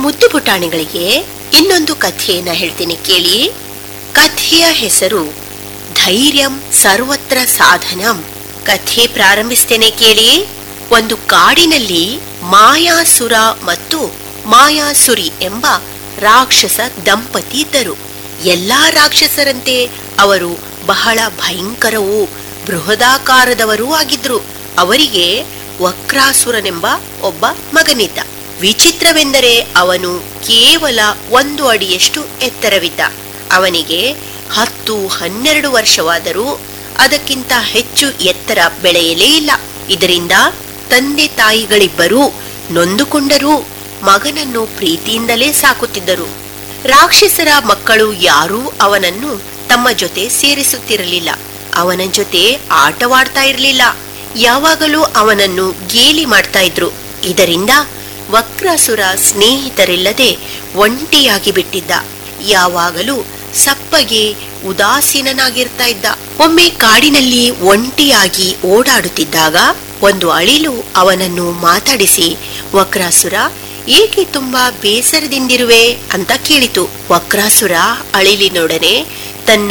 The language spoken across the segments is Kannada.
ಮುದ್ದು ಪುಟಾಣಿಗಳಿಗೆ ಇನ್ನೊಂದು ಕಥೆಯನ್ನ ಹೇಳ್ತೀನಿ ಕೇಳಿ ಕಥೆಯ ಹೆಸರು ಧೈರ್ಯಂ ಸರ್ವತ್ರ ಸಾಧನಂ ಕಥೆ ಪ್ರಾರಂಭಿಸ್ತೇನೆ ಕೇಳಿ ಒಂದು ಕಾಡಿನಲ್ಲಿ ಮಾಯಾಸುರ ಮತ್ತು ಮಾಯಾಸುರಿ ಎಂಬ ರಾಕ್ಷಸ ದಂಪತಿ ಇದ್ದರು ಎಲ್ಲಾ ರಾಕ್ಷಸರಂತೆ ಅವರು ಬಹಳ ಭಯಂಕರವೂ ಬೃಹದಾಕಾರದವರೂ ಆಗಿದ್ರು ಅವರಿಗೆ ವಕ್ರಾಸುರನೆಂಬ ಒಬ್ಬ ಮಗನಿದ್ದ ವಿಚಿತ್ರವೆಂದರೆ ಅವನು ಕೇವಲ ಒಂದು ಅಡಿಯಷ್ಟು ಎತ್ತರವಿದ್ದ ಅವನಿಗೆ ಹತ್ತು ಹನ್ನೆರಡು ವರ್ಷವಾದರೂ ಅದಕ್ಕಿಂತ ಹೆಚ್ಚು ಎತ್ತರ ಬೆಳೆಯಲೇ ಇಲ್ಲ ಇದರಿಂದ ತಂದೆ ತಾಯಿಗಳಿಬ್ಬರೂ ನೊಂದುಕೊಂಡರೂ ಮಗನನ್ನು ಪ್ರೀತಿಯಿಂದಲೇ ಸಾಕುತ್ತಿದ್ದರು ರಾಕ್ಷಸರ ಮಕ್ಕಳು ಯಾರೂ ಅವನನ್ನು ತಮ್ಮ ಜೊತೆ ಸೇರಿಸುತ್ತಿರಲಿಲ್ಲ ಅವನ ಜೊತೆ ಆಟವಾಡ್ತಾ ಇರಲಿಲ್ಲ ಯಾವಾಗಲೂ ಅವನನ್ನು ಗೇಲಿ ಮಾಡ್ತಾ ಇದ್ರು ಇದರಿಂದ ವಕ್ರಾಸುರ ಸ್ನೇಹಿತರಿಲ್ಲದೆ ಒಂಟಿಯಾಗಿ ಬಿಟ್ಟಿದ್ದ ಯಾವಾಗಲೂ ಸಪ್ಪಗೆ ಉದಾಸೀನನಾಗಿರ್ತಾ ಇದ್ದ ಒಮ್ಮೆ ಕಾಡಿನಲ್ಲಿ ಒಂಟಿಯಾಗಿ ಓಡಾಡುತ್ತಿದ್ದಾಗ ಒಂದು ಅಳಿಲು ಅವನನ್ನು ಮಾತಾಡಿಸಿ ವಕ್ರಾಸುರ ಏಕೆ ತುಂಬಾ ಬೇಸರದಿಂದಿರುವೆ ಅಂತ ಕೇಳಿತು ವಕ್ರಾಸುರ ಅಳಿಲಿನೊಡನೆ ತನ್ನ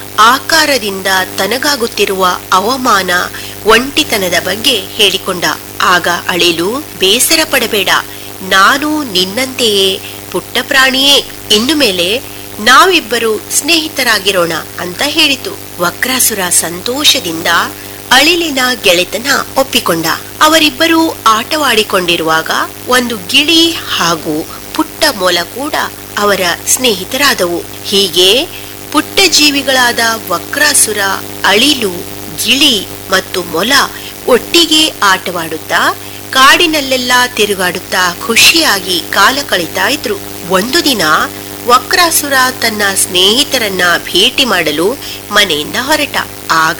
ಆಕಾರದಿಂದ ತನಗಾಗುತ್ತಿರುವ ಅವಮಾನ ಒಂಟಿತನದ ಬಗ್ಗೆ ಹೇಳಿಕೊಂಡ ಆಗ ಅಳಿಲು ಬೇಸರ ಪಡಬೇಡ ನಾನು ನಿನ್ನಂತೆಯೇ ಪುಟ್ಟ ಪ್ರಾಣಿಯೇ ಇನ್ನು ಮೇಲೆ ನಾವಿಬ್ಬರು ಸ್ನೇಹಿತರಾಗಿರೋಣ ಅಂತ ಹೇಳಿತು ವಕ್ರಾಸುರ ಸಂತೋಷದಿಂದ ಅಳಿಲಿನ ಗೆಳೆತನ ಒಪ್ಪಿಕೊಂಡ ಅವರಿಬ್ಬರೂ ಆಟವಾಡಿಕೊಂಡಿರುವಾಗ ಒಂದು ಗಿಳಿ ಹಾಗೂ ಪುಟ್ಟ ಮೊಲ ಕೂಡ ಅವರ ಸ್ನೇಹಿತರಾದವು ಹೀಗೆ ಪುಟ್ಟ ಜೀವಿಗಳಾದ ವಕ್ರಾಸುರ ಅಳಿಲು ಗಿಳಿ ಮತ್ತು ಮೊಲ ಒಟ್ಟಿಗೆ ಆಟವಾಡುತ್ತಾ ಕಾಡಿನಲ್ಲೆಲ್ಲ ತಿರುಗಾಡುತ್ತಾ ಖುಷಿಯಾಗಿ ಕಾಲ ಕಳೀತಾ ಇದ್ರು ಒಂದು ದಿನ ವಕ್ರಾಸುರ ತನ್ನ ಸ್ನೇಹಿತರನ್ನ ಭೇಟಿ ಮಾಡಲು ಮನೆಯಿಂದ ಹೊರಟ ಆಗ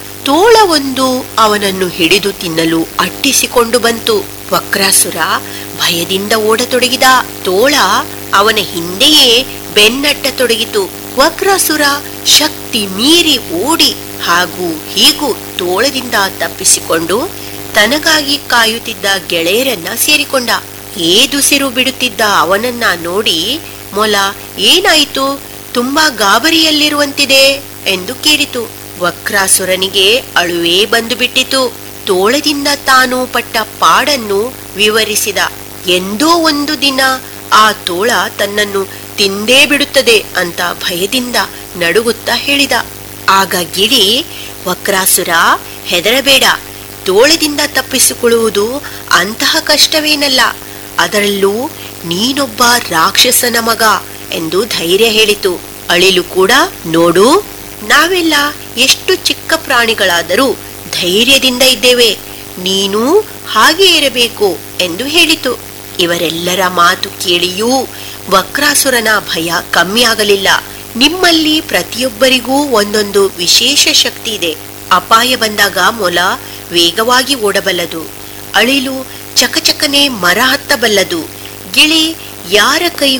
ತೋಳವೊಂದು ಅವನನ್ನು ಹಿಡಿದು ತಿನ್ನಲು ಅಟ್ಟಿಸಿಕೊಂಡು ಬಂತು ವಕ್ರಾಸುರ ಭಯದಿಂದ ಓಡತೊಡಗಿದ ತೋಳ ಅವನ ಹಿಂದೆಯೇ ಬೆನ್ನಟ್ಟತೊಡಗಿತು ವಕ್ರಾಸುರ ಶಕ್ತಿ ಮೀರಿ ಓಡಿ ಹಾಗೂ ಹೀಗೂ ತೋಳದಿಂದ ತಪ್ಪಿಸಿಕೊಂಡು ತನಗಾಗಿ ಕಾಯುತ್ತಿದ್ದ ಗೆಳೆಯರನ್ನ ಸೇರಿಕೊಂಡ ಏದುಸಿರು ಬಿಡುತ್ತಿದ್ದ ಅವನನ್ನ ನೋಡಿ ಮೊಲ ಏನಾಯಿತು ತುಂಬಾ ಗಾಬರಿಯಲ್ಲಿರುವಂತಿದೆ ಎಂದು ಕೇಳಿತು ವಕ್ರಾಸುರನಿಗೆ ಅಳುವೇ ಬಂದು ಬಿಟ್ಟಿತು ತೋಳದಿಂದ ತಾನು ಪಟ್ಟ ಪಾಡನ್ನು ವಿವರಿಸಿದ ಎಂದೋ ಒಂದು ದಿನ ಆ ತೋಳ ತನ್ನನ್ನು ತಿಂದೇ ಬಿಡುತ್ತದೆ ಅಂತ ಭಯದಿಂದ ನಡುಗುತ್ತಾ ಹೇಳಿದ ಆಗ ಗಿಳಿ ವಕ್ರಾಸುರ ಹೆದರಬೇಡ ತೋಳದಿಂದ ತಪ್ಪಿಸಿಕೊಳ್ಳುವುದು ಅಂತಹ ಕಷ್ಟವೇನಲ್ಲ ಅದರಲ್ಲೂ ನೀನೊಬ್ಬ ರಾಕ್ಷಸನ ಮಗ ಎಂದು ಧೈರ್ಯ ಹೇಳಿತು ಅಳಿಲು ಕೂಡ ನೋಡು ನಾವೆಲ್ಲ ಎಷ್ಟು ಚಿಕ್ಕ ಪ್ರಾಣಿಗಳಾದರೂ ಧೈರ್ಯದಿಂದ ಇದ್ದೇವೆ ನೀನು ಹಾಗೆ ಇರಬೇಕು ಎಂದು ಹೇಳಿತು ಇವರೆಲ್ಲರ ಮಾತು ಕೇಳಿಯೂ ವಕ್ರಾಸುರನ ಭಯ ಕಮ್ಮಿಯಾಗಲಿಲ್ಲ ನಿಮ್ಮಲ್ಲಿ ಪ್ರತಿಯೊಬ್ಬರಿಗೂ ಒಂದೊಂದು ವಿಶೇಷ ಶಕ್ತಿ ಇದೆ ಅಪಾಯ ಬಂದಾಗ ಮೊಲ ವೇಗವಾಗಿ ಓಡಬಲ್ಲದು ಅಳಿಲು ಚಕಚಕನೆ ಮರ ಹತ್ತಬಲ್ಲದು ಗಿಳಿ ಯಾರ ಕೈ